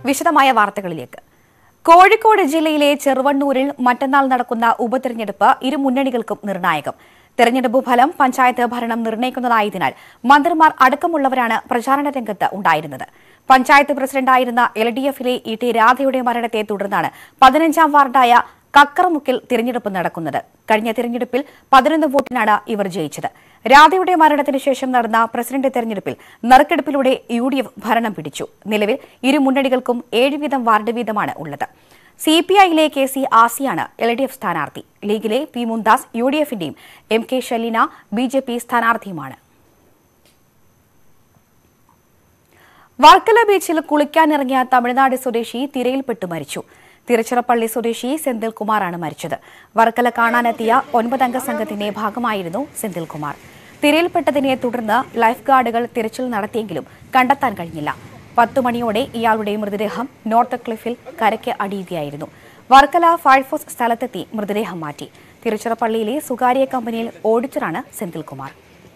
വിശദമായ വാർത്തകളിലേക്ക് കോഴിക്കോട് ജില്ലയിലെ ചെറുവണ്ണൂരിൽ മറ്റന്നാൾ നടക്കുന്ന ഉപതെരഞ്ഞെടുപ്പ് ഇരു മുന്നണികൾക്കും നിർണായകം തെരഞ്ഞെടുപ്പ് ഫലം പഞ്ചായത്ത് ഭരണം നിർണ്ണയിക്കുന്നതായതിനാൽ മന്ത്രിമാർ അടക്കമുള്ളവരാണ് പ്രചാരണ രംഗത്ത് ഉണ്ടായിരുന്നത് പഞ്ചായത്ത് പ്രസിഡന്റായിരുന്ന എൽ ഡി എഫിലെ ഇ ടി രാധയുടെ മരണത്തെ തുടർന്നാണ് പതിനഞ്ചാം വാർഡായ കക്കറമുക്കിൽ തിരഞ്ഞെടുപ്പ് നടക്കുന്നത് കഴിഞ്ഞ തിരഞ്ഞെടുപ്പിൽ പതിനൊന്ന് വോട്ടിനാണ് ഇവർ ജയിച്ചത് രാധയുടെ മരണത്തിന് ശേഷം നടന്ന പ്രസിഡന്റ് തെരഞ്ഞെടുപ്പിൽ നറുക്കെടുപ്പിലൂടെ യു ഡി എഫ് ഭരണം പിടിച്ചു നിലവിൽ ഇരു മുന്നണികൾക്കും ഏഴ് വീതം വാർഡ് വീതമാണ് ഉള്ളത് സി പി ഐയിലെ കെ സി ആസിയാണ് എൽ ഡി എഫ് സ്ഥാനാർത്ഥി ലീഗിലെ പി മുന്താസ് യു ഡി എഫിന്റെയും M K Shaleena B J P സ്ഥാനാർത്ഥിയുമാണ് വർക്കല ബീച്ചിൽ കുളിക്കാനിറങ്ങിയ തമിഴ്നാട് സ്വദേശി തിരയിൽപ്പെട്ട് മരിച്ചു തിരുച്ചിറപ്പള്ളി സ്വദേശി സെന്തിൽ കുമാറാണ് മരിച്ചത് വർക്കല കാണാനെത്തിയ ഒൻപതംഗ സംഘത്തിന്റെ ഭാഗമായിരുന്നു സെന്തിൽ കുമാർ തിരയിൽപ്പെട്ടതിനെ തുടർന്ന് ലൈഫ് ഗാർഡുകൾ തിരച്ചിൽ നടത്തിയെങ്കിലും കണ്ടെത്താൻ കഴിഞ്ഞില്ല പത്തു മണിയോടെ ഇയാളുടെ മൃതദേഹം നോർത്ത് ക്ലിഫിൽ കരയ്ക്ക് അടിയുകയായിരുന്നു വർക്കല ഫയർഫോഴ്സ് സ്ഥലത്തെത്തി മൃതദേഹം മാറ്റി തിരുച്ചിറപ്പള്ളിയിലെ സ്വകാര്യ കമ്പനിയിൽ ഓഡിറ്ററാണ് സെന്തിൽ കുമാർ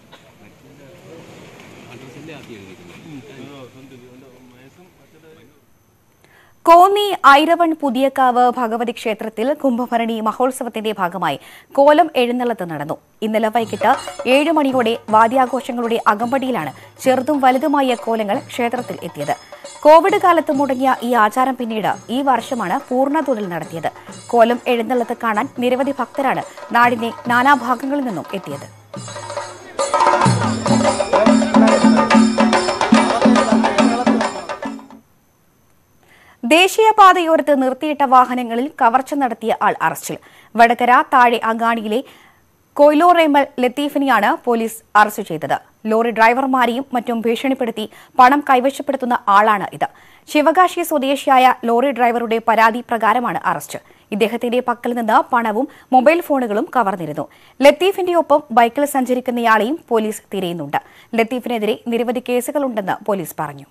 കോന്നി ഐരവൺ പുതിയക്കാവ് ഭഗവതി ക്ഷേത്രത്തിൽ കുംഭഭരണി മഹോത്സവത്തിന്റെ ഭാഗമായി കോലം എഴുന്നള്ളത്ത് നടന്നു ഇന്നലെ വൈകിട്ട് ഏഴ് മണിയോടെ വാദ്യാഘോഷങ്ങളുടെ അകമ്പടിയിലാണ് ചെറുതും വലുതുമായ കോലങ്ങൾ ക്ഷേത്രത്തിൽ എത്തിയത് കോവിഡ് കാലത്ത് മുടങ്ങിയ ഈ ആചാരം പിന്നീട് ഈ വർഷമാണ് പൂർണ്ണതോതിൽ നടത്തിയത് കോലം എഴുന്നള്ളത്ത് കാണാൻ നിരവധി ഭക്തരാണ് നാടിന്റെ നാനാഭാഗങ്ങളിൽ നിന്നും എത്തിയത് ദേശീയപാതയോരത്ത് നിർത്തിയിട്ട വാഹനങ്ങളിൽ കവർച്ച നടത്തിയ ആൾ അറസ്റ്റിൽ വടകര താഴെ അങ്ങാടിയിലെ കൊയിലോറേമൽ ലത്തീഫിനെയാണ് പോലീസ് അറസ്റ്റ് ചെയ്തത് ലോറി ഡ്രൈവർമാരെയും മറ്റും ഭീഷണിപ്പെടുത്തി പണം കൈവശപ്പെടുത്തുന്ന ആളാണ് ഇത് ശിവകാശി സ്വദേശിയായ ലോറി ഡ്രൈവറുടെ പരാതി പ്രകാരമാണ് അറസ്റ്റ് ഇദ്ദേഹത്തിന്റെ പക്കൽ നിന്ന് പണവും മൊബൈൽ ഫോണുകളും കവർന്നിരുന്നു ലത്തീഫിന്റെ ഒപ്പം ബൈക്കിൽ സഞ്ചരിക്കുന്നയാളെയും പോലീസ് തിരയുന്നുണ്ട് ലത്തീഫിനെതിരെ നിരവധി കേസുകളുണ്ടെന്ന് പോലീസ് പറഞ്ഞു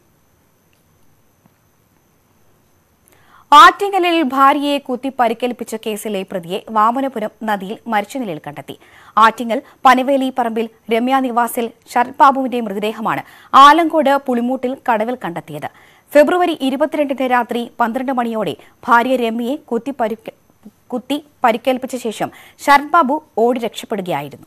ആറ്റിങ്ങലിൽ ഭാര്യയെ കുത്തി പരിക്കേൽപ്പിച്ച കേസിലെ പ്രതിയെ വാമനപുരം നദിയിൽ മരിച്ച നിലയിൽ കണ്ടെത്തി ആറ്റിങ്ങൽ പനവേലി പറമ്പിൽ രമ്യ നിവാസിൽ ശരത് ബാബുവിന്റെ മൃതദേഹമാണ് ആലങ്കോട് പുളിമൂട്ടിൽ കടവിൽ കണ്ടെത്തിയത് ഫെബ്രുവരി ഇരുപത്തിരണ്ടിന് രാത്രി പന്ത്രണ്ട് മണിയോടെ ഭാര്യ രമ്യയെ കുത്തി പരിക്ക- കുത്തി പരിക്കേൽപ്പിച്ച ശേഷം ശരത് ബാബു ഓടി രക്ഷപ്പെടുകയായിരുന്നു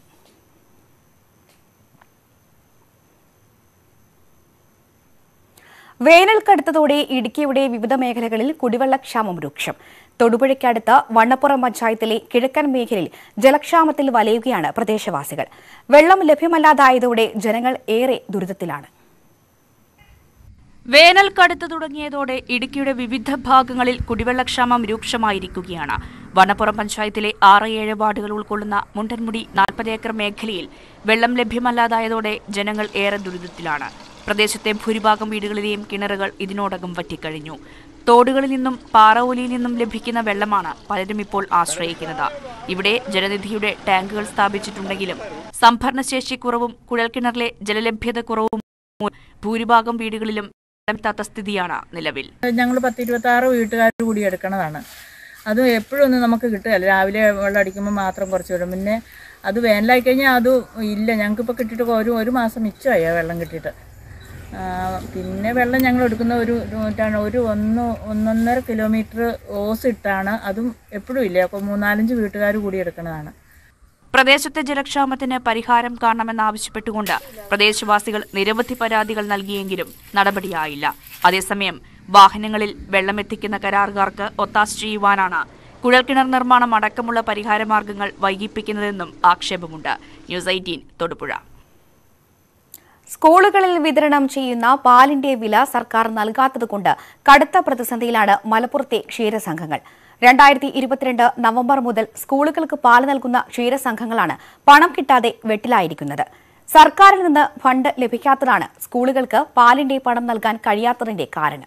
വേനൽ കടുത്തതോടെ ഇടുക്കിയുടെ വിവിധ മേഖലകളിൽ കുടിവെള്ളക്ഷാമം രൂക്ഷം തൊടുപുഴയ്ക്കടുത്ത് വണ്ണപ്പുറം പഞ്ചായത്തിലെ കിഴക്കൻ മേഖലയിൽ ജലക്ഷാമത്തിൽ വലയുകയാണ് പ്രദേശവാസികൾ വെള്ളം ലഭ്യമല്ലാതായതോടെ ജനങ്ങൾ ഏറെ ദുരിതത്തിലാണ് വേനൽ കടുത്തു തുടങ്ങിയതോടെ ഇടുക്കിയുടെ വിവിധ ഭാഗങ്ങളിൽ കുടിവെള്ളക്ഷാമം രൂക്ഷമായിരിക്കുകയാണ് വനപ്പുറം പഞ്ചായത്തിലെ ആറ് ഏഴ് വാർഡുകൾ ഉൾക്കൊള്ളുന്ന മുണ്ടൻമുടി നാൽപ്പത് ഏക്കർ മേഖലയിൽ വെള്ളം ലഭ്യമല്ലാതായതോടെ ജനങ്ങൾ ഏറെ ദുരിതത്തിലാണ് പ്രദേശത്തെ ഭൂരിഭാഗം വീടുകളിലെയും കിണറുകൾ ഇതിനോടകം വറ്റിക്കഴിഞ്ഞു തോടുകളിൽ നിന്നും പാറവൂലിയിൽ നിന്നും ലഭിക്കുന്ന വെള്ളമാണ് പലരും ഇപ്പോൾ ആശ്രയിക്കുന്നത് ഇവിടെ ജലനിധിയുടെ ടാങ്കുകൾ സ്ഥാപിച്ചിട്ടുണ്ടെങ്കിലും സംഭരണശേഷി കുറവും കുഴൽക്കിണറിലെ ജലലഭ്യത കുറവും മൂലം ഭൂരിഭാഗം വീടുകളിലും വെള്ളമെത്താത്ത സ്ഥിതിയാണ് നിലവിൽ ഞങ്ങൾ പത്ത് ഇരുപത്തി ആറ് വീട്ടുകാർ കൂടി എടുക്കണതാണ് അത് എപ്പോഴും ഒന്നും നമുക്ക് കിട്ടുകയല്ല രാവിലെ വെള്ളം അടിക്കുമ്പോൾ മാത്രം കുറച്ച് വരും പിന്നെ അത് വേനലായി കഴിഞ്ഞാൽ അത് ഇല്ല ഞങ്ങൾക്കിപ്പോൾ കിട്ടിയിട്ട് ഒരു ഒരു മാസം മിച്ചമായി ആ വെള്ളം കിട്ടിയിട്ട് ആ, പിന്നെ വെള്ളം ഞങ്ങൾ എടുക്കുന്ന ഒരു ഒരു- ഒരു ഒന്ന് ഒന്നൊന്നര കിലോമീറ്റർ ഓസ് ഇട്ടാണ് അതും എപ്പോഴും ഇല്ല അപ്പോൾ മൂന്നാലഞ്ച് വീട്ടുകാർ കൂടി എടുക്കുന്നതാണ് പ്രദേശത്തെ ജലക്ഷാമത്തിന് പരിഹാരം കാണണമെന്നാവശ്യപ്പെട്ടുകൊണ്ട് പ്രദേശവാസികൾ നിരവധി പരാതികൾ നൽകിയെങ്കിലും നടപടിയായില്ല അതേസമയം വാഹനങ്ങളിൽ വെള്ളമെത്തിക്കുന്ന കരാറുകാർക്ക് ഒത്താശ ചെയ്യുവാനാണ് കുഴൽക്കിണർ നിർമ്മാണം അടക്കമുള്ള പരിഹാരമാർഗങ്ങൾ വൈകിപ്പിക്കുന്നതെന്നും ആക്ഷേപമുണ്ട് ന്യൂസ് എയ്റ്റീൻ തൊടുപുഴ സ്കൂളുകളിൽ വിതരണം ചെയ്യുന്ന പാലിന്റെ വില സർക്കാർ നൽകാത്തതുകൊണ്ട് കടുത്ത പ്രതിസന്ധിയിലാണ് മലപ്പുറത്തെ ക്ഷീരസംഘങ്ങൾ രണ്ടായിരത്തി ഇരുപത്തിരണ്ട് നവംബർ മുതൽ സ്കൂളുകൾക്ക് പാൽ നൽകുന്ന ക്ഷീരസംഘങ്ങളാണ് പണം കിട്ടാതെ വെട്ടിലായിരിക്കുന്നത് സർക്കാരിൽ നിന്ന് ഫണ്ട് ലഭിക്കാത്തതാണ് സ്കൂളുകൾക്ക് പാലിന്റെ പണം നൽകാൻ കഴിയാത്തതിന്റെ കാരണം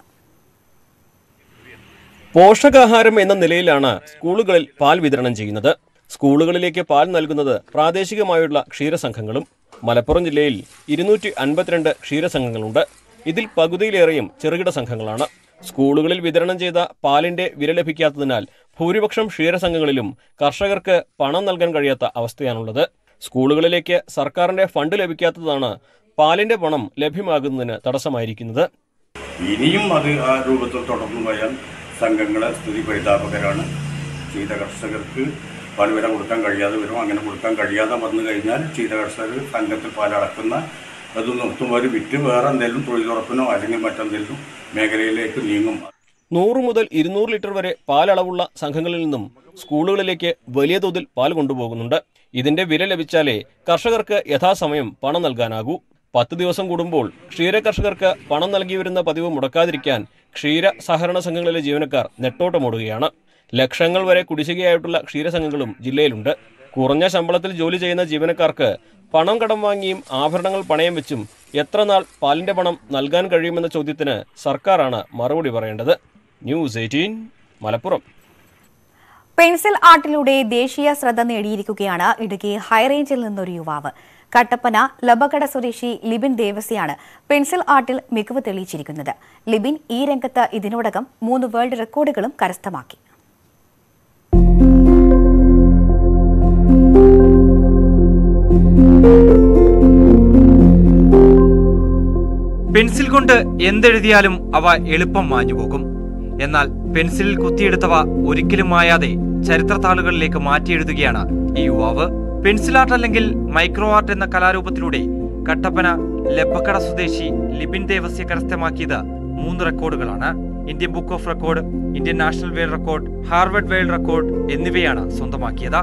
പോഷകാഹാരം എന്ന നിലയിലാണ് സ്കൂളുകളിൽ പാൽ വിതരണം ചെയ്യുന്നത് സ്കൂളുകളിലേക്ക് പാൽ നൽകുന്നത് പ്രാദേശികമായുള്ള ക്ഷീരസംഘങ്ങളും മലപ്പുറം ജില്ലയിൽ ഇരുന്നൂറ്റി അൻപത്തിരണ്ട് ക്ഷീരസംഘങ്ങളുണ്ട് ഇതിൽ പകുതിയിലേറെയും ചെറുകിട സംഘങ്ങളാണ് സ്കൂളുകളിൽ വിതരണം ചെയ്ത പാലിന്റെ വില ലഭിക്കാത്തതിനാൽ ഭൂരിപക്ഷം ക്ഷീരസംഘങ്ങളിലും കർഷകർക്ക് പണം നൽകാൻ കഴിയാത്ത അവസ്ഥയാണുള്ളത് സ്കൂളുകളിലേക്ക് സർക്കാരിന്റെ ഫണ്ട് ലഭിക്കാത്തതാണ് പാലിന്റെ പണം ലഭ്യമാകുന്നതിന് തടസ്സമായിരിക്കുന്നത് ഇനിയും അത് ആ രൂപത്തിൽ തുടർന്നു പോയാൽ സംഘങ്ങളെ സ്ഥിതി പരിതാപകരമാണ് ചെയ്ത കർഷകർക്ക് പാൽ വില കൊടുക്കാൻ കഴിയാതെ വരും അങ്ങനെ കൊടുക്കാൻ കഴിയാതെ വന്നു കഴിഞ്ഞാൽ ചെയ്ത കർഷകർ സംഘത്തിൽ പാലടക്കുന്ന അത് നിർത്തുമ്പോൾ വിറ്റ് വേറെ എന്തെങ്കിലും തൊഴിലുറപ്പിനോ അല്ലെങ്കിൽ മറ്റെന്തെങ്കിലും മേഖലയിലേക്ക് നീങ്ങും നൂറ് മുതൽ ഇരുന്നൂറ് ലിറ്റർ വരെ പാലളവുള്ള സംഘങ്ങളിൽ നിന്നും സ്കൂളുകളിലേക്ക് വലിയ തോതിൽ പാൽ കൊണ്ടുപോകുന്നുണ്ട് ഇതിന്റെ വില ലഭിച്ചാലേ കർഷകർക്ക് യഥാസമയം പണം നൽകാനാകൂ പത്ത് ദിവസം കൂടുമ്പോൾ ക്ഷീര കർഷകർക്ക് പണം നൽകി വരുന്ന പതിവ് മുടക്കാതിരിക്കാൻ ക്ഷീര സഹകരണ സംഘങ്ങളിലെ ജീവനക്കാർ നെട്ടോട്ടമോടുകയാണ് ലക്ഷങ്ങൾ വരെ കുടിശ്ശികയായിട്ടുള്ള ക്ഷീരസംഘങ്ങളും ജില്ലയിലുണ്ട് കുറഞ്ഞ ശമ്പളത്തിൽ ജോലി ചെയ്യുന്ന ജീവനക്കാർക്ക് പണം കടം വാങ്ങിയും ആഭരണങ്ങൾ പണയം വെച്ചും എത്ര നാൾ പാലിന്റെ പണം നൽകാൻ കഴിയുമെന്ന ചോദ്യത്തിന് സർക്കാരാണ് മറുപടി പറയേണ്ടത് ന്യൂസ് എയ്റ്റീൻ മലപ്പുറം പെൻസിൽ ആർട്ടിലൂടെ ദേശീയ ശ്രദ്ധ നേടിയിരിക്കുകയാണ് ഇടുക്കി ഹൈറേഞ്ചിൽ നിന്നൊരു യുവാവ് കട്ടപ്പന ലബകട സ്വദേശി ലിബിൻ ദേവസിയാണ് പെൻസിൽ ആർട്ടിൽ മികവ് തെളിയിച്ചിരിക്കുന്നത് ലിബിൻ ഈ രംഗത്ത് ഇതിനോടകം മൂന്ന് വേൾഡ് റെക്കോർഡുകളും കരസ്ഥമാക്കി പെൻസിൽ കൊണ്ട് എന്തെഴുതിയാലും അവ എളുപ്പം മാഞ്ഞുപോകും എന്നാൽ പെൻസിലിൽ കുത്തിയെടുത്തവ ഒരിക്കലും മായാതെ ചരിത്രത്താളുകളിലേക്ക് മാറ്റിയെഴുതുകയാണ് ഈ യുവാവ് പെൻസിൽ ആർട്ട് അല്ലെങ്കിൽ മൈക്രോ ആർട്ട് എന്ന കലാരൂപത്തിലൂടെ കട്ടപ്പന ലെപ്പക്കട സ്വദേശി ലിബിൻ ദേവസ്യ കരസ്ഥമാക്കിയത് മൂന്ന് റെക്കോർഡുകളാണ് Indian book of record Indian national world record Harvard world record എന്നിവയാണ് സ്വന്തമാക്കിയത്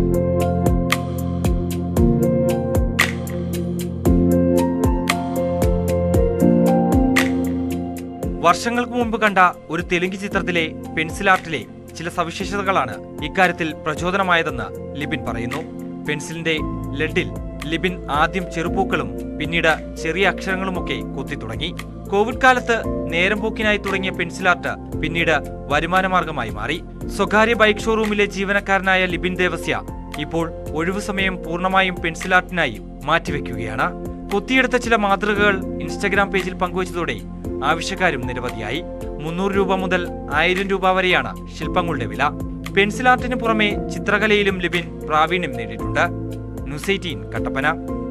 വർഷങ്ങൾക്ക് മുമ്പ് കണ്ട ഒരു തെലുങ്ക് ചിത്രത്തിലെ പെൻസിൽ ആർട്ടിലെ ചില സവിശേഷതകളാണ് ഇക്കാര്യത്തിൽ പ്രചോദനമായതെന്ന് ലിബിൻ പറയുന്നു പെൻസിലിന്റെ ലെഡിൽ ലിബിൻ ആദ്യം ചെറുപൂക്കളും പിന്നീട് ചെറിയ അക്ഷരങ്ങളുമൊക്കെ കുത്തി തുടങ്ങി കോവിഡ് കാലത്ത് നേരം പോക്കിനായി തുടങ്ങിയ പെൻസിൽ ആർട്ട് പിന്നീട് വരുമാനമാർഗമായി മാറി സ്വകാര്യ ബൈക്ക് ഷോറൂമിലെ ജീവനക്കാരനായ ലിബിൻ ദേവസ്യ ഇപ്പോൾ ഒഴിവു സമയം പൂർണ്ണമായും പെൻസിൽ ആർട്ടിനായി മാറ്റിവെക്കുകയാണ് കൊത്തിയെടുത്ത ചില മാതൃകകൾ ഇൻസ്റ്റഗ്രാം പേജിൽ പങ്കുവച്ചതോടെ ആവശ്യക്കാരും നിരവധിയായി മുന്നൂറ് രൂപ മുതൽ ആയിരം രൂപ വരെയാണ് ശില്പങ്ങളുടെ വില പെൻസിൽ ആർട്ടിന് പുറമെ ചിത്രകലയിലും ലിബിൻ പ്രാവീണ്യം നേടിയിട്ടുണ്ട് ന്യൂസ് എയ്റ്റീൻ കട്ടപ്പന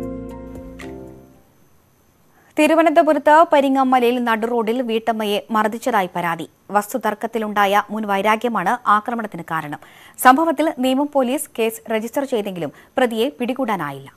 തിരുവനന്തപുരത്ത് പരിങ്ങമ്മലയിൽ നടുറോഡിൽ വീട്ടമ്മയെ മർദ്ദിച്ചതായി പരാതി വസ്തുതർക്കത്തിലുണ്ടായ മുൻ വൈരാഗ്യമാണ് ആക്രമണത്തിന് കാരണം സംഭവത്തിൽ നിയമം പോലീസ് കേസ് രജിസ്റ്റർ ചെയ്തെങ്കിലും പ്രതിയെ പിടികൂടാനായില്ല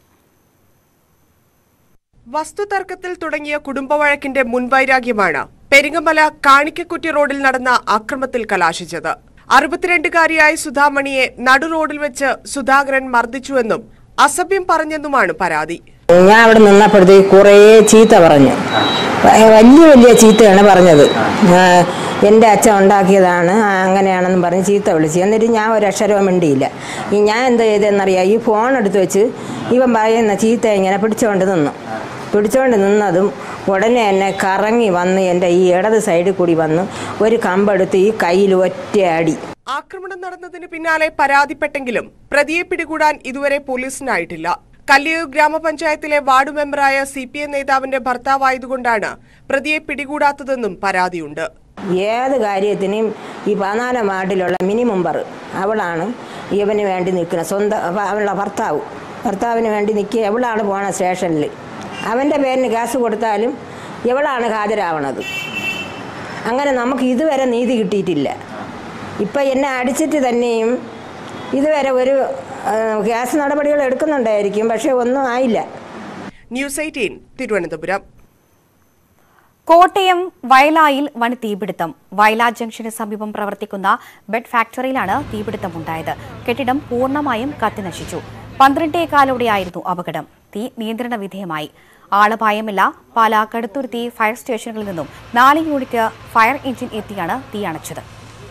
വസ്തുതർക്കത്തിൽ തുടങ്ങിയ കുടുംബവഴക്കിന്റെ മുൻവൈരാഗ്യമാണ് പെരിങ്ങമല കാണിക്കക്കുറ്റി റോഡിൽ നടന്ന അക്രമത്തിൽ കലാശിച്ചത് അറുപത്തിരണ്ടുകാരിയായ സുധാമണിയെ നടു റോഡിൽ വെച്ച് സുധാകരൻ മർദ്ദിച്ചുവെന്നും അസഭ്യം പറഞ്ഞെന്നുമാണ് പരാതി ഞാൻ അവിടെ നിന്നപ്പോഴത്തേക്ക് കുറേ ചീത്ത പറഞ്ഞു വ- വലിയ വലിയ ചീത്തയാണ് പറഞ്ഞത് ആ, എൻ്റെ അച്ഛൻ ഉണ്ടാക്കിയതാണ് ആ, അങ്ങനെയാണെന്ന് പറഞ്ഞ് ചീത്ത വിളിച്ചു എന്നിട്ട് ഞാൻ ഒരു അക്ഷരവും മിണ്ടിയില്ല ഈ ഞാൻ എന്താ ചെയ്തതെന്നറിയാം ഈ ഫോൺ എടുത്ത് വെച്ച് ഇവൻ പറയുന്ന ചീത്ത ഇങ്ങനെ പിടിച്ചുകൊണ്ട് നിന്നു പിടിച്ചുകൊണ്ട് നിന്നതും ഉടനെ എന്നെ കറങ്ങി വന്ന് എൻ്റെ ഈ ഇടത് സൈഡിൽ കൂടി വന്ന് ഒരു കമ്പെടുത്ത് ഈ കയ്യിൽ ഒറ്റ അടി ആക്രമണം നടന്നതിന് പിന്നാലെ പരാതിപ്പെട്ടെങ്കിലും പ്രതിയെ പിടികൂടാൻ ഇതുവരെ പോലീസിനായിട്ടില്ല കല്ലിയൂർ ഗ്രാമപഞ്ചായത്തിലെ വാർഡ് മെമ്പറായ സി പി എം നേതാവിന്റെ ഭർത്താവായതുകൊണ്ടാണ് പ്രതിയെ പിടികൂടാത്തതെന്നും പരാതിയുണ്ട് ഏത് കാര്യത്തിനും ഈ പതിനാലാം വാർഡിലുള്ള മിനി മെമ്പർ അവളാണ് ഇവന് വേണ്ടി നിൽക്കുന്നത് സ്വന്തം അവ- അവളുടെ ഭർത്താവ് ഭർത്താവിന് വേണ്ടി നിൽക്കുക എവളാണ് പോണ സ്റ്റേഷനിൽ അവൻ്റെ പേരിന് കേസ് കൊടുത്താലും എവളാണ് ഹാജരാവണത് അങ്ങനെ നമുക്ക് ഇതുവരെ നീതി കിട്ടിയിട്ടില്ല ഇപ്പം എന്നെ അടിച്ചിട്ട് തന്നെയും ഇതുവരെ ഒരു ആ, കേസ് നടപടികൾ എടുക്കുന്നുണ്ടായിരിക്കും പക്ഷേ ഒന്നും ആയില്ല ന്യൂസ് എയ്റ്റീൻ തിരുവനന്തപുരം കോട്ടയം വയലായിൽ വൻ തീപിടുത്തം വയലാ ജംഗ്ഷന് സമീപം പ്രവർത്തിക്കുന്ന ബെഡ് ഫാക്ടറിയിലാണ് തീപിടുത്തമുണ്ടായത് കെട്ടിടം പൂർണ്ണമായും കത്തിനശിച്ചു പന്ത്രണ്ടേകാലോടെയായിരുന്നു അപകടം തീ നിയന്ത്രണ വിധേയമായി ആളപായമില്ല പാലാ കടുത്തുരുത്തി ഫയർ സ്റ്റേഷനുകളിൽ നിന്നും നാല് യൂണിറ്റ് ഫയർ എഞ്ചിൻ എത്തിയാണ് തീ അണച്ചത്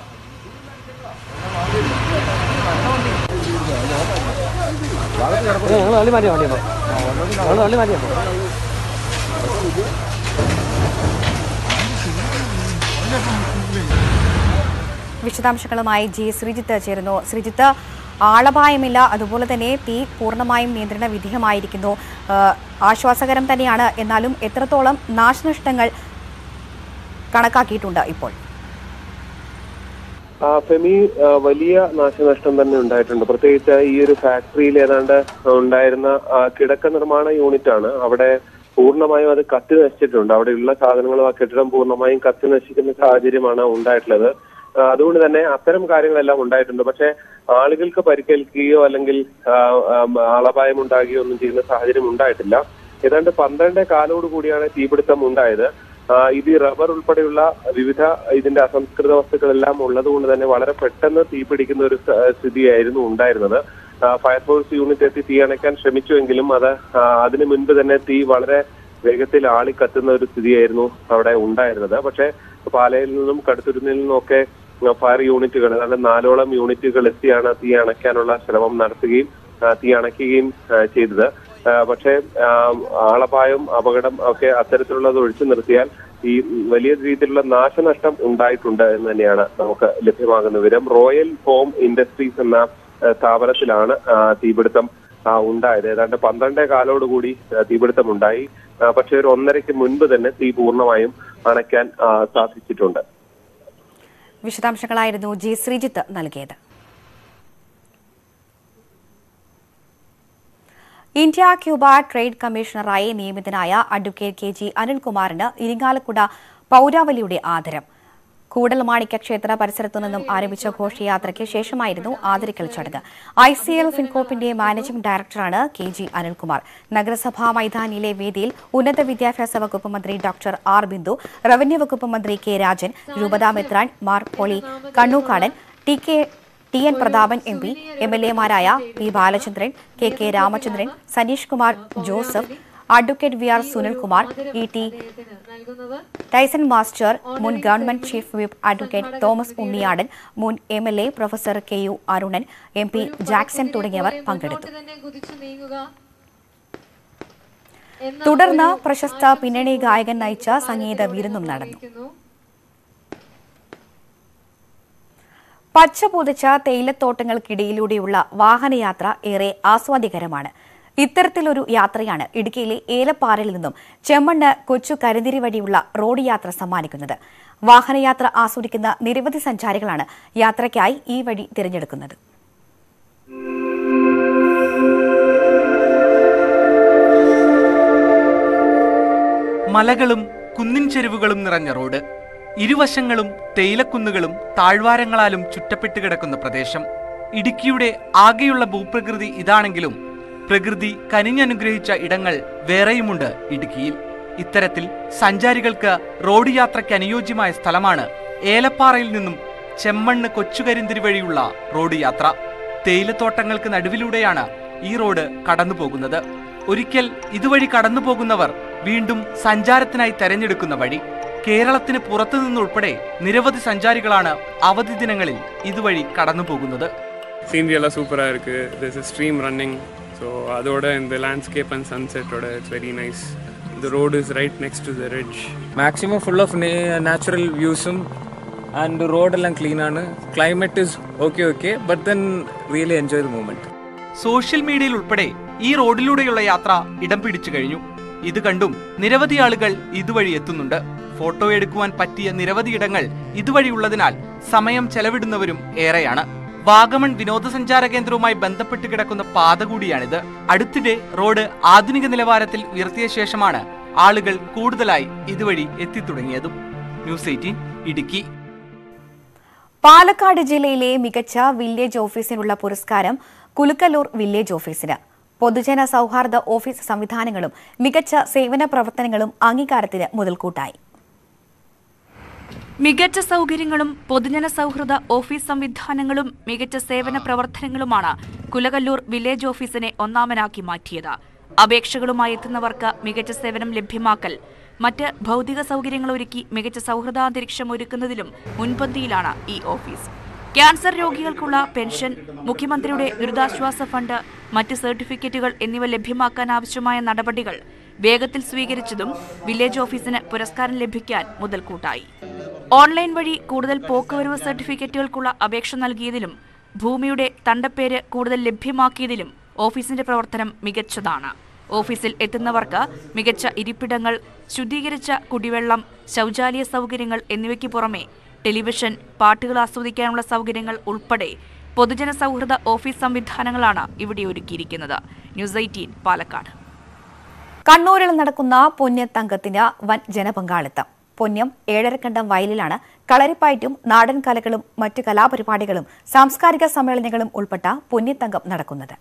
വിശദാംശങ്ങളുമായി ജി ശ്രീജിത്ത് ചേരുന്നു ശ്രീജിത്ത് ആളപായമില്ല അതുപോലെ തന്നെ തീ പൂർണ്ണമായും നിയന്ത്രണ വിധേയമായിരിക്കുന്നു ആ, ആശ്വാസകരം തന്നെയാണ് എന്നാലും എത്രത്തോളം നാശനഷ്ടങ്ങൾ കണക്കാക്കിയിട്ടുണ്ട് ഇപ്പോൾ ആ ഫെമി ആ, വലിയ നാശനഷ്ടം തന്നെ ഉണ്ടായിട്ടുണ്ട് പ്രത്യേകിച്ച് ഈ ഒരു ഫാക്ടറിയിൽ ഏതാണ്ട് ഉണ്ടായിരുന്ന ആ, കിടക്ക നിർമ്മാണ യൂണിറ്റ് ആണ് അവിടെ പൂർണ്ണമായും അത് കത്തി നശിച്ചിട്ടുണ്ട് അവിടെയുള്ള സാധനങ്ങളും ആ കെട്ടിടം പൂർണ്ണമായും കത്തി നശിക്കുന്ന സാഹചര്യമാണ് ഉണ്ടായിട്ടുള്ളത് ആ, അതുകൊണ്ട് തന്നെ അത്തരം കാര്യങ്ങളെല്ലാം ഉണ്ടായിട്ടുണ്ട് പക്ഷേ ആളുകൾക്ക് പരിക്കേൽക്കുകയോ അല്ലെങ്കിൽ ആ, ആ, ആളപായം ഉണ്ടാകുകയോ ഒന്നും ചെയ്യുന്ന സാഹചര്യം ഉണ്ടായിട്ടില്ല ഏതാണ്ട് പന്ത്രണ്ട് കാലോട് കൂടിയാണ് തീപിടുത്തം ഉണ്ടായത് ആ, ഇത് ഈ റബ്ബർ ഉൾപ്പെടെയുള്ള വിവിധ ഇതിന്റെ അസംസ്കൃത വസ്തുക്കളെല്ലാം ഉള്ളത് കൊണ്ട് തന്നെ വളരെ പെട്ടെന്ന് തീപിടിക്കുന്ന ഒരു സ- സ്ഥിതിയായിരുന്നു ഉണ്ടായിരുന്നത് ആ, ഫയർഫോഴ്സ് യൂണിറ്റ് എത്തി തീ അണയ്ക്കാൻ ശ്രമിച്ചുവെങ്കിലും അത് ആ, അതിനു മുൻപ് തന്നെ തീ വളരെ വേഗത്തിൽ ആളി കത്തുന്ന ഒരു സ്ഥിതിയായിരുന്നു അവിടെ ഉണ്ടായിരുന്നത് പക്ഷേ പാലയിൽ നിന്നും കടുത്തുരുന്നിൽ നിന്നും ഒക്കെ ഫയർ യൂണിറ്റുകൾ അതായത് നാലോളം യൂണിറ്റുകൾ എത്തിയാണ് തീ അണയ്ക്കാനുള്ള ശ്രമം നടത്തുകയും ആ, തീ അണയ്ക്കുകയും ആ, ചെയ്തത് ആ, പക്ഷേ ആ, ആളപായം അപകടം ഒക്കെ അത്തരത്തിലുള്ളത് ഒഴിച്ചു നിർത്തിയാൽ ഈ വലിയ രീതിയിലുള്ള നാശനഷ്ടം ഉണ്ടായിട്ടുണ്ട് എന്ന് തന്നെയാണ് നമുക്ക് ലഭ്യമാകുന്ന വിവരം റോയൽ ഹോം ഇൻഡസ്ട്രീസ് എന്ന ആ, സ്ഥാപനത്തിലാണ് ആ, തീപിടുത്തം ആ, ഉണ്ടായത് ഏതാണ്ട് പന്ത്രണ്ടേ കാലോടുകൂടി ആ, തീപിടുത്തം ഉണ്ടായി ആ, പക്ഷേ ഒരു ഒന്നരയ്ക്ക് മുൻപ് തന്നെ തീ പൂർണ്ണമായും അണയ്ക്കാൻ ആ, സാധിച്ചിട്ടുണ്ട് വിശദാംശങ്ങളായിരുന്നു ജി ശ്രീജിത്ത് നൽകിയത് ഇന്ത്യ ക്യൂബ ട്രേഡ് കമ്മീഷണറായി നിയമിതനായ അഡ്വക്കേറ്റ് കെ ജി അനിൽകുമാറിന് ഇരിങ്ങാലക്കുട പൌരാവലിയുടെ ആദരം കൂടൽമാണിക്യ ക്ഷേത്ര പരിസരത്തു നിന്നും ആരംഭിച്ച ഘോഷയാത്രയ്ക്ക് ശേഷമായിരുന്നു ആദരിക്കൽ ചടങ്ങ് ഐ സി എൽ ഫിൻകോപ്പിന്റെ മാനേജിംഗ് ഡയറക്ടറാണ് കെ ജി അനിൽകുമാർ നഗരസഭാ മൈതാനിയിലെ വേദിയിൽ ഉന്നത വിദ്യാഭ്യാസ വകുപ്പ് മന്ത്രി ഡോക്ടർ ആർ ബിന്ദു റവന്യൂ വകുപ്പ് മന്ത്രി കെ രാജൻ രൂപതാ മെത്രാൻ Mar Poly Kannookadan T K T N Prathapan M P M L എമാരായ P Balachandran K K Ramachandran Saneesh Kumar Joseph advocate V R Sunilkumar E T Tyson master മുൻ government chief whip advocate Thomas Unniyadan മുൻ M L A professor K U Arunan M P Jackson തുടങ്ങിയവർ പങ്കെടുത്തു തുടർന്ന് പ്രശസ്ത പിന്നണി ഗായകൻ നയിച്ച സംഗീത വിരുന്നും നടന്നു പച്ച പുതച്ച തേയിലത്തോട്ടങ്ങൾക്കിടയിലൂടെയുള്ള വാഹനയാത്ര ഏറെ ആസ്വാദ്യകരമാണ് ഇത്തരത്തിലൊരു യാത്രയാണ് ഇടുക്കിയിലെ ഏലപ്പാറയിൽ നിന്നും ചെമ്മണ്ണ് കൊച്ചു കരുതിരി വഴിയുള്ള റോഡ് യാത്ര സമ്മാനിക്കുന്നത് വാഹനയാത്ര ആസ്വദിക്കുന്ന നിരവധി സഞ്ചാരികളാണ് യാത്രയ്ക്കായി ഈ വഴി തിരഞ്ഞെടുക്കുന്നത് മലകളും കുന്നിൻ ചെരുവുകളും നിറഞ്ഞ റോഡ് ഇരുവശങ്ങളും തേയിലക്കുന്നുകളും താഴ്വാരങ്ങളാലും ചുറ്റപ്പെട്ട് കിടക്കുന്ന പ്രദേശം ഇടുക്കിയുടെ ആകെയുള്ള ഭൂപ്രകൃതി ഇതാണെങ്കിലും പ്രകൃതി കനിഞ്ഞനുഗ്രഹിച്ച ഇടങ്ങൾ വേറെയുമുണ്ട് ഇടുക്കിയിൽ ഇത്തരത്തിൽ സഞ്ചാരികൾക്ക് റോഡ് യാത്രയ്ക്ക് അനുയോജ്യമായ സ്ഥലമാണ് ഏലപ്പാറയിൽ നിന്നും ചെമ്മണ്ണ് കൊച്ചുകരിന്തിരി വഴിയുള്ള റോഡ് യാത്ര തേയിലത്തോട്ടങ്ങൾക്ക് നടുവിലൂടെയാണ് ഈ റോഡ് കടന്നു പോകുന്നത് ഒരിക്കൽ ഇതുവഴി കടന്നു പോകുന്നവർ വീണ്ടും സഞ്ചാരത്തിനായി തെരഞ്ഞെടുക്കുന്ന വഴി കേരളത്തിന് പുറത്തു നിന്നുൾപ്പെടെ നിരവധി സഞ്ചാരികളാണ് അവധി ദിനങ്ങളിൽ ഇതുവഴി കടന്നു പോകുന്നത് சீனரி எல்லாம் சூப்பராக இருக்குது this is stream running so அதோட இந்த லேண்ட்ஸ்கேப் அண்ட் சன்செட்டோட இட்ஸ் வெரி நைஸ் இந்த road is right next to the ridge maximum full of natural വ്യൂസും ആൻഡ് റോഡെല്ലാം ക്ലീനാണ് climate is okay okay but then really enjoy the moment social മീഡിയയിൽ ഉൾപ്പെടെ ഈ റോഡിലൂടെയുള്ള യാത്ര ഇടം പിടിച്ചു കഴിഞ്ഞു ഇത് കണ്ടും നിരവധി ആളുകൾ ഇതുവഴി എത്തുന്നുണ്ട് ഫോട്ടോ എടുക്കുവാൻ പറ്റിയ നിരവധി ഇടങ്ങൾ ഇതുവഴിയുള്ളതിനാൽ സമയം ചെലവിടുന്നവരും ഏറെയാണ് വാഗമൺ വിനോദസഞ്ചാര കേന്ദ്രവുമായി ബന്ധപ്പെട്ട് കിടക്കുന്ന പാത കൂടിയാണിത് അടുത്തിടെ റോഡ് ആധുനിക നിലവാരത്തിൽ ഉയർത്തിയ ശേഷമാണ് ആളുകൾ കൂടുതലായി ഇതുവഴി എത്തിത്തുടങ്ങിയതും ന്യൂസ് എയ്റ്റീൻ ഇടുക്കി പാലക്കാട് ജില്ലയിലെ മികച്ച വില്ലേജ് ഓഫീസിനുള്ള പുരസ്കാരം കുലുക്കല്ലൂർ വില്ലേജ് ഓഫീസിന് പൊതുജന സൗഹാർദ്ദ ഓഫീസ് സംവിധാനങ്ങളും മികച്ച സേവന പ്രവർത്തനങ്ങളും അംഗീകാരത്തിന് മുതൽക്കൂട്ടായി മികച്ച സൗകര്യങ്ങളും പൊതുജന സൗഹൃദ ഓഫീസ് സംവിധാനങ്ങളും മികച്ച സേവന പ്രവർത്തനങ്ങളുമാണ് കുലകല്ലൂർ വില്ലേജ് ഓഫീസിനെ ഒന്നാമനാക്കി മാറ്റിയത് അപേക്ഷകളുമായി എത്തുന്നവർക്ക് മികച്ച സേവനം ലഭ്യമാക്കൽ മറ്റ് ഭൗതിക സൗകര്യങ്ങൾ ഒരുക്കി മികച്ച സൗഹൃദാന്തരീക്ഷം ഒരുക്കുന്നതിലും മുൻപന്തിയിലാണ് ഈ ഓഫീസ് ക്യാൻസർ രോഗികൾക്കുള്ള പെൻഷൻ മുഖ്യമന്ത്രിയുടെ ദുരിതാശ്വാസ ഫണ്ട് മറ്റ് സർട്ടിഫിക്കറ്റുകൾ എന്നിവ ലഭ്യമാക്കാൻ ആവശ്യമായ നടപടികൾ വേഗത്തിൽ സ്വീകരിച്ചതും വില്ലേജ് ഓഫീസിന് പുരസ്കാരം ലഭിക്കാൻ മുതൽക്കൂട്ടായി ഓൺലൈൻ വഴി കൂടുതൽ പോക്കുവരവ് സർട്ടിഫിക്കറ്റുകൾക്കുള്ള അപേക്ഷ നൽകിയതിലും ഭൂമിയുടെ തണ്ടപ്പേര് കൂടുതൽ ലഭ്യമാക്കിയതിലും ഓഫീസിന്റെ പ്രവർത്തനം മികച്ചതാണ് ഓഫീസിൽ എത്തുന്നവർക്ക് മികച്ച ഇരിപ്പിടങ്ങൾ ശുദ്ധീകരിച്ച കുടിവെള്ളം ശൗചാലയ സൗകര്യങ്ങൾ എന്നിവയ്ക്ക് പുറമെ ടെലിവിഷൻ പാട്ടുകൾ ആസ്വദിക്കാനുള്ള സൗകര്യങ്ങൾ ഉൾപ്പെടെ പൊതുജന സൗഹൃദ ഓഫീസ് സംവിധാനങ്ങളാണ് ഇവിടെ ഒരുക്കിയിരിക്കുന്നത് ന്യൂസ് എയ്റ്റീൻ പാലക്കാട് കണ്ണൂരിൽ നടക്കുന്ന പൊന്യത്തങ്കത്തിന് വൻ ജനപങ്കാളിത്തം പൊന്നം ഏഴരക്കണ്ടം വയലിലാണ് കളരിപ്പയറ്റും നാടൻ കലകളും മറ്റ് കലാപരിപാടികളും സാംസ്കാരിക സമ്മേളനങ്ങളും ഉൾപ്പെട്ട പൊന്യത്തങ്കം നടക്കുന്നത്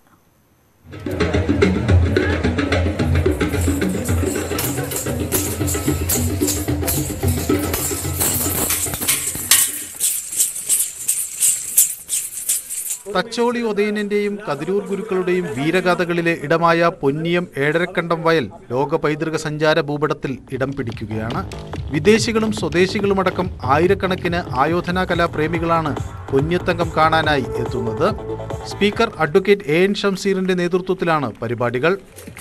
തച്ചോളി ഉദയനന്റെയും കതിരൂർ ഗുരുക്കളുടെയും വീരഗാഥകളിലെ ഇടമായ പൊന്നിയം ഏഴരക്കണ്ടം വയൽ ലോക പൈതൃക സഞ്ചാര ഭൂപടത്തിൽ ഇടം പിടിക്കുകയാണ് വിദേശികളും സ്വദേശികളുമടക്കം ആയിരക്കണക്കിന് ആയോധനാ കലാപ്രേമികളാണ് പൊന്നിയത്തങ്കം കാണാനായി എത്തുന്നത് സ്പീക്കർ അഡ്വക്കേറ്റ് എ എൻ ഷംസീറിന്റെ നേതൃത്വത്തിലാണ് പരിപാടികൾ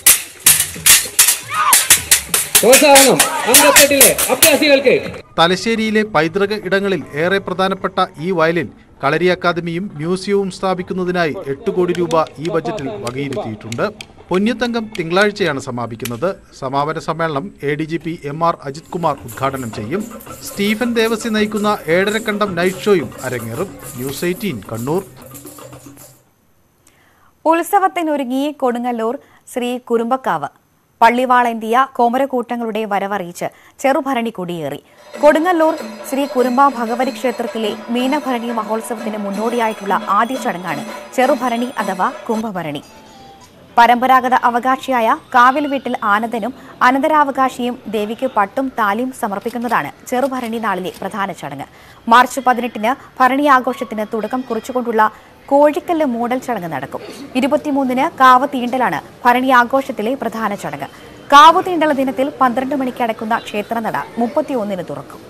തലശ്ശേരിയിലെ പൈതൃക ഇടങ്ങളിൽ ഏറെ പ്രധാനപ്പെട്ട ഈ വയലിൽ കളരി അക്കാദമിയും മ്യൂസിയവും സ്ഥാപിക്കുന്നതിനായി എട്ട് കോടി രൂപ ഈ ബജറ്റിൽ വകയിരുത്തിയിട്ടുണ്ട് പൊന്നിയത്തങ്കം തിങ്കളാഴ്ചയാണ് സമാപിക്കുന്നത് സമാപന സമ്മേളനം A D G P M R Ajith Kumar ഉദ്ഘാടനം ചെയ്യും സ്റ്റീഫൻ ദേവസി നയിക്കുന്ന ഏഴരക്കണ്ടം നൈറ്റ് ഷോയും അരങ്ങേറും ന്യൂസ് എയ്റ്റീൻ കണ്ണൂർ ഉത്സവത്തിനൊരുങ്ങി കൊടുങ്ങല്ലൂർ ശ്രീ കുറുമ്പക്കാവ് പള്ളിവാളേന്തിയ കോമരക്കൂട്ടങ്ങളുടെ വരവറിയിച്ച് ചെറുഭരണി കൊടിയേറി കൊടുങ്ങല്ലൂർ ശ്രീ കുറുമ്പ ഭഗവതി ക്ഷേത്രത്തിലെ മീനഭരണി മഹോത്സവത്തിന് മുന്നോടിയായിട്ടുള്ള ആദ്യ ചടങ്ങാണ് ചെറുഭരണി അഥവാ കുംഭഭരണി പരമ്പരാഗത അവകാശിയായ കാവിൽ വീട്ടിൽ ആനന്ദനും അനന്തരാവകാശിയും ദേവിക്ക് പട്ടും താലിയും സമർപ്പിക്കുന്നതാണ് ചെറുഭരണി നാളിലെ പ്രധാന ചടങ്ങ് മാർച്ച് പതിനെട്ടിന് ഭരണി ആഘോഷത്തിന് തുടക്കം കുറിച്ചുകൊണ്ടുള്ള കോഴിക്കല്ല് മൂടൽ ചടങ്ങ് നടക്കും ഇരുപത്തിമൂന്നിന് കാവ് തീണ്ടലാണ് ഭരണി ആഘോഷത്തിലെ പ്രധാന ചടങ്ങ് കാവ് തീണ്ടൽ ദിനത്തിൽ പന്ത്രണ്ട് മണിക്ക് അടക്കുന്ന ക്ഷേത്രനട മുപ്പത്തിയൊന്നിന് തുറക്കും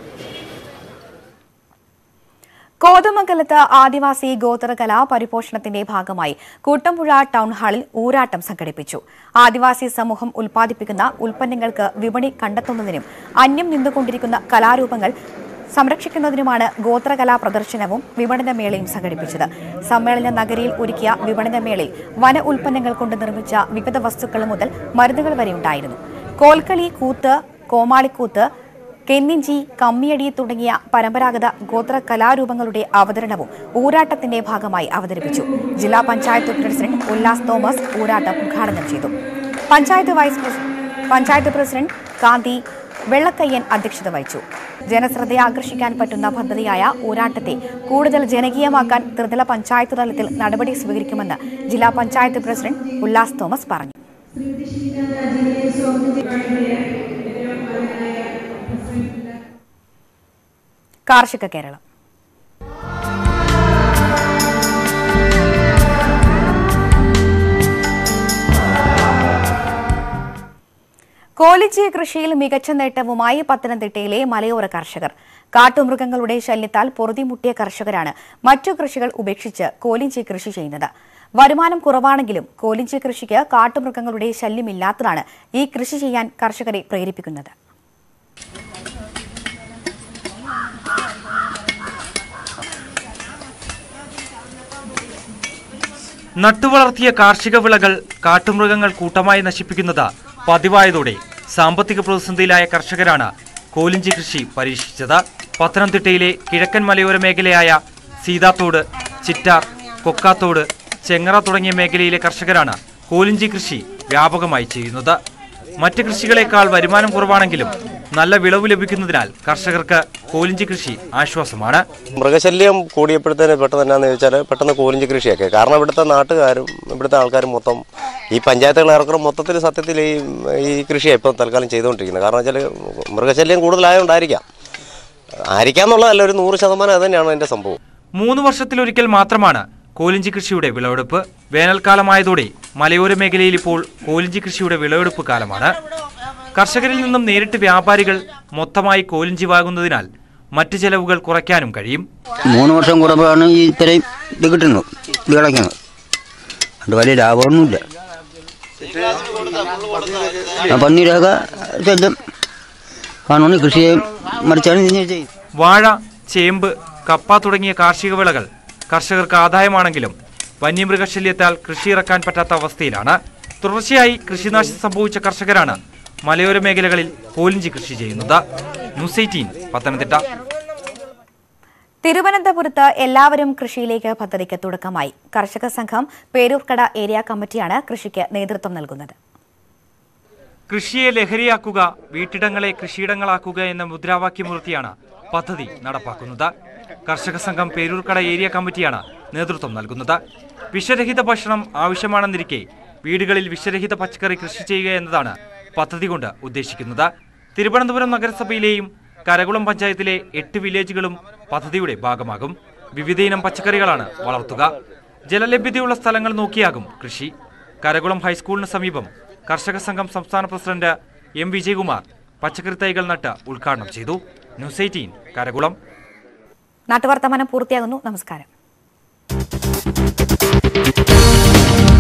കോതമംഗലത്ത് ആദിവാസി ഗോത്രകല പരിപോഷണത്തിന്റെ ഭാഗമായി കൂട്ടമ്പുഴ ടൗൺ ഹാളിൽ ഊരാട്ടം സംഘടിപ്പിച്ചു ആദിവാസി സമൂഹം ഉൽപ്പാദിപ്പിക്കുന്ന ഉൽപ്പന്നങ്ങൾക്ക് വിപണി കണ്ടെത്തുന്നതിനും അന്യം നിന്നുകൊണ്ടിരിക്കുന്ന കലാരൂപങ്ങൾ സംരക്ഷിക്കുന്നതിനുമാണ് ഗോത്രകലാ പ്രദർശനവും വിപണനമേളയും സംഘടിപ്പിച്ചത് സമ്മേളന നഗരിയിൽ ഒരുക്കിയ വിപണനമേളയിൽ വന ഉൽപ്പന്നങ്ങൾ കൊണ്ട് നിർമ്മിച്ച വിവിധ വസ്തുക്കൾ മുതൽ മരുന്നുകൾ വരെ ഉണ്ടായിരുന്നു കോൽക്കളി കൂത്ത് കോമാളിക്കൂത്ത് കെന്നിഞ്ചി കമ്മിയടി തുടങ്ങിയ പരമ്പരാഗത ഗോത്ര കലാരൂപങ്ങളുടെ അവതരണവും ഊരാട്ടത്തിന്റെ ഭാഗമായി അവതരിപ്പിച്ചു ജില്ലാ പഞ്ചായത്ത് പ്രസിഡന്റ് ഉല്ലാസ് തോമസ് ഊരാട്ടം ഉദ്ഘാടനം ചെയ്തു പഞ്ചായത്ത് വൈസ് പ്രസി- പഞ്ചായത്ത് പ്രസിഡന്റ് കാന്തി വെള്ളക്കയ്യൻ അധ്യക്ഷത വഹിച്ചു ജനശ്രദ്ധയെ ആകർഷിക്കാൻ പറ്റുന്ന പദ്ധതിയായ ഊരാട്ടത്തെ കൂടുതൽ ജനകീയമാക്കാൻ ത്രിതല പഞ്ചായത്ത് തലത്തിൽ നടപടി സ്വീകരിക്കുമെന്ന് ജില്ലാ പഞ്ചായത്ത് പ്രസിഡന്റ് ഉല്ലാസ് തോമസ് പറഞ്ഞു കാർഷിക കേരളം കോലിച്ചി കൃഷിയിൽ മികച്ച നേട്ടവുമായി പത്തനംതിട്ടയിലെ മലയോര കർഷകർ കാട്ടുമൃഗങ്ങളുടെ ശല്യത്താൽ പൊറുതിമുട്ടിയ കർഷകരാണ് മറ്റു കൃഷികൾ ഉപേക്ഷിച്ച് കോലിഞ്ചി കൃഷി ചെയ്യുന്നത് വരുമാനം കുറവാണെങ്കിലും കോലിഞ്ചി കൃഷിക്ക് കാട്ടുമൃഗങ്ങളുടെ ശല്യമില്ലാത്തതാണ് ഈ കൃഷി ചെയ്യാൻ കർഷകരെ പ്രേരിപ്പിക്കുന്നത് നട്ടുവളർത്തിയ കാർഷിക വിളകൾ കാട്ടുമൃഗങ്ങൾ കൂട്ടമായി നശിപ്പിക്കുന്നത് പതിവായതോടെ സാമ്പത്തിക പ്രതിസന്ധിയിലായ കർഷകരാണ് കോലിഞ്ചി കൃഷി പരീക്ഷിച്ചത് പത്തനംതിട്ടയിലെ കിഴക്കൻ മലയോര മേഖലയായ സീതാത്തോട് ചിറ്റാർ കൊക്കാത്തോട് ചെങ്ങറ തുടങ്ങിയ മേഖലയിലെ കർഷകരാണ് കോലിഞ്ചി കൃഷി വ്യാപകമായി ചെയ്യുന്നത് മറ്റ് കൃഷികളെക്കാൾ വരുമാനം കുറവാണെങ്കിലും നല്ല വിളവ് ലഭിക്കുന്നതിനാൽ കർഷകർക്ക് കോലിഞ്ചി കൃഷി ആശ്വാസമാണ് മൃഗശല്യം കൂടിയപ്പോഴത്തേന് പെട്ടെന്ന് എന്നാന്ന് ചോദിച്ചാൽ പെട്ടെന്ന് കോലിഞ്ചി കൃഷിയൊക്കെ കാരണം ഇവിടുത്തെ നാട്ടുകാരും ഇവിടുത്തെ ആൾക്കാരും മൊത്തം ഈ പഞ്ചായത്തുകൾ ഏറെക്കുറെ മൊത്തത്തിൽ സത്യത്തിൽ ഈ ഈ കൃഷിയാണ് ഇപ്പോൾ തൽക്കാലം ചെയ്തുകൊണ്ടിരിക്കുന്നത് കാരണം വെച്ചാൽ മൃഗശല്യം കൂടുതലായതുകൊണ്ടായിരിക്കാം ആയിരിക്കാം എന്നുള്ളതല്ല ഒരു നൂറ് ശതമാനം അത് തന്നെയാണ് അതിൻ്റെ സംഭവം മൂന്ന് വർഷത്തിലൊരിക്കൽ മാത്രമാണ് കോലിഞ്ചി കൃഷിയുടെ വിളവെടുപ്പ് വേനൽക്കാലമായതോടെ മലയോര മേഖലയിൽ ഇപ്പോൾ കോലിഞ്ചി കൃഷിയുടെ വിളവെടുപ്പ് കാലമാണ് കർഷകരിൽ നിന്നും നേരിട്ട് വ്യാപാരികൾ മൊത്തമായി കോലിഞ്ചി വാങ്ങുന്നതിനാൽ മറ്റ് ചെലവുകൾ കുറയ്ക്കാനും കഴിയും മൂന്ന് വർഷം കൂടുമ്പോഴാണ് ഈ ഇത്രയും ഇത് കിട്ടുന്നത് ഇത് കിടക്കുന്നത് അത് വലിയ ലാഭമൊന്നുമില്ല ആ പന്നീരൊക്കെ ശല്യം കാണുന്നു കൃഷിയെ മറിച്ചാണ് ഇതിനെ ചെയ്യുന്നത് വാഴ ചേമ്പ് കപ്പ തുടങ്ങിയ കാർഷിക വിളകൾ കർഷകർക്ക് ആദായമാണെങ്കിലും വന്യമൃഗശല്യത്താൽ കൃഷി ഇറക്കാൻ പറ്റാത്ത അവസ്ഥയിലാണ് തുടർച്ചയായി കൃഷിനാശം സംഭവിച്ച കർഷകരാണ് മലയോര മേഖലകളിൽ കോലിഞ്ചി കൃഷി ചെയ്യുന്നത് ന്യൂസ് എയ്റ്റീൻ പത്തനംതിട്ട തിരുവനന്തപുരത്ത് എല്ലാവരും കൃഷിയിലേക്ക് പദ്ധതിക്ക് തുടക്കമായി കർഷക സംഘം പേരൂർക്കട ഏരിയ കമ്മിറ്റിയാണ് കൃഷിക്ക് നേതൃത്വം നൽകുന്നത് കൃഷിയെ ലഹരിയാക്കുക വീട്ടിടങ്ങളെ കൃഷിയിടങ്ങളാക്കുക എന്ന മുദ്രാവാക്യമുയർത്തിയാണ് പദ്ധതി നടപ്പാക്കുന്നത് കർഷക സംഘം പേരൂർക്കട ഏരിയ കമ്മിറ്റിയാണ് നേതൃത്വം നൽകുന്നത് വിഷരഹിത ഭക്ഷണം ആവശ്യമാണെന്നിരിക്കെ വീടുകളിൽ വിഷരഹിത പച്ചക്കറി കൃഷി ചെയ്യുക എന്നതാണ് പദ്ധതി കൊണ്ട് ഉദ്ദേശിക്കുന്നത് തിരുവനന്തപുരം നഗരസഭയിലെയും കരകുളം പഞ്ചായത്തിലെ എട്ട് വില്ലേജുകളും പദ്ധതിയുടെ ഭാഗമാകും വിവിധയിനം പച്ചക്കറികളാണ് വളർത്തുക ജലലഭ്യതയുള്ള സ്ഥലങ്ങൾ നോക്കിയാകും കൃഷി കരകുളം ഹൈസ്കൂളിന് സമീപം കർഷക സംഘം സംസ്ഥാന പ്രസിഡന്റ് എം വിജയകുമാർ പച്ചക്കറി തൈകൾ നട്ട് ഉദ്ഘാടനം ചെയ്തു ന്യൂസ് എയ്റ്റീൻ കരകുളം നാട്ടുവർത്തമാനം പൂർത്തിയാകുന്നു നമസ്കാരം